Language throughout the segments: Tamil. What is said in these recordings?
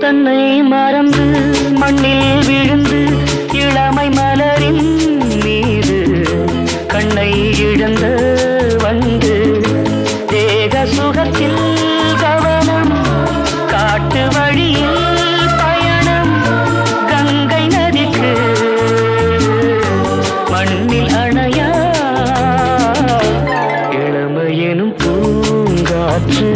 தன்னை மறந்து மண்ணில் விழுந்து இளமை மலரின் மீது கண்ணை இழந்த வந்து தேக சுகத்தில் கவனம் காட்டு வழியில் பயணம் கங்கை நதிக்கு மண்ணில் அணையா இளமையெனும் பூங்காற்று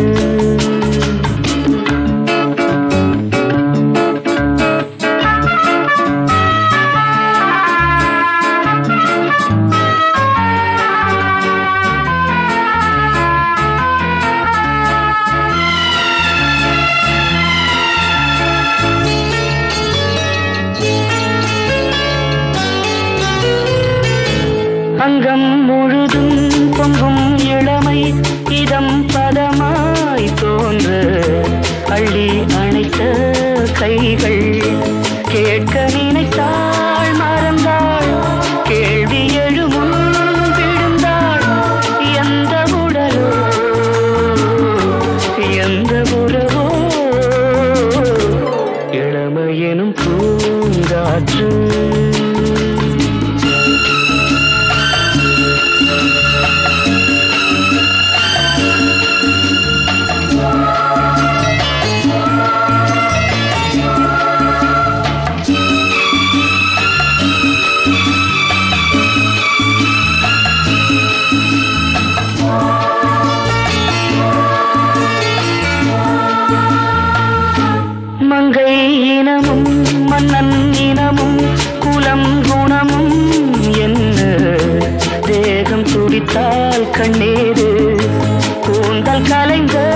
அங்கம் முழுதும் பொங்கும் இளமை இதம் பதமாய் தோன்ற அள்ளி அணைத்த கைகள் கேட்க நினைத்தாள் மறந்தாள் கேள்வி எழுமுன் விழுந்தாள் எந்த உடலோ எந்த உறவோ இளமையெனும் பூங்காற்று மங்கை இனமும் மன்னன் இனமும் குலம் குணமும் என்ன தேகம் துடித்தால் கண்ணீரு கூந்தல் கலைந்த